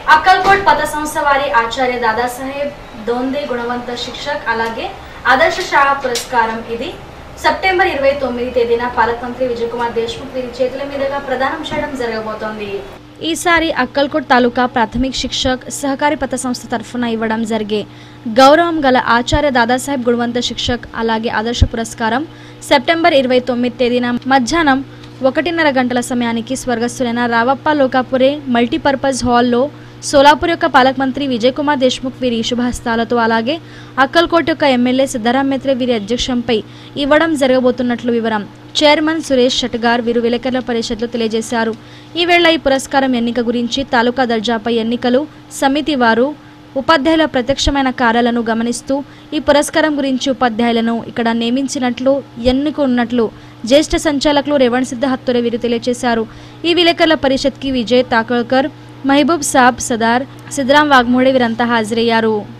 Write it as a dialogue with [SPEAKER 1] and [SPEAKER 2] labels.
[SPEAKER 1] అక్కల్కోట్ పద సంస్థ వారి ఆచార్య దాదాసాహెబ్ దోందే గుణవంత శిక్షక్ అలాగే ఆదర్శ శాఖ పురస్కారం ఇది సెప్టెంబర్ ఇరవై తొమ్మిది తేదీన పాలక మంత్రి విజయ్ కుమార్ దేశ్ముఖ్ వీరి చేతుల మీదుగా ప్రదానం చేయడం జరగబోతోంది ఈసారి అక్కల్కోట్ తాలూకా ప్రాథమిక్ శిక్షక్ సహకారి పథ సంస్థ తరఫున ఇవ్వడం జరిగే గౌరవం గల ఆచార్య దాదాసాహెబ్ గుణవంత శిక్షక్ అలాగే ఆదర్శ పురస్కారం సెప్టెంబర్ ఇరవై తొమ్మిది తేదీన మధ్యాహ్నం ఒకటిన్నర గంటల సమయానికి స్వర్గస్థులైన రావప్ప లోకాపురే మల్టీపర్పస్ హాల్లో సోలాపూర్ యొక్క పాలక మంత్రి విజయ్ కుమార్ దేశ్ముఖ్ వీరి శుభహస్తాలతో అలాగే అక్కల్కోట్ యొక్క ఎమ్మెల్యే సిద్ధరాం మేత్రే వీరి అధ్యక్షంపై ఇవ్వడం జరగబోతున్నట్లు వివరం చైర్మన్ సురేష్ షట్గార్ వీరు విలేకరుల పరిషత్లో తెలియజేశారు ఈ వేళ ఈ పురస్కారం ఎన్నిక గురించి తాలూకా దర్జాపై ఎన్నికలు సమితి వారు ఉపాధ్యాయుల ప్రత్యక్షమైన కార్యాలను గమనిస్తూ ఈ పురస్కారం గురించి ఉపాధ్యాయులను ఇక్కడ నియమించినట్లు ఎన్నుకున్నట్లు జ్యేష్ఠ సంచాలకులు రేవణ్ సిద్ధ హత్తురే వీరు తెలియజేశారు ఈ విలేకరుల పరిషత్కి విజయ్ తాకల్కర్ మహబూబ్ సాబ్ సదార్ సిద్ధరాం వాగ్మోడే వీరంతా హాజరయ్యారు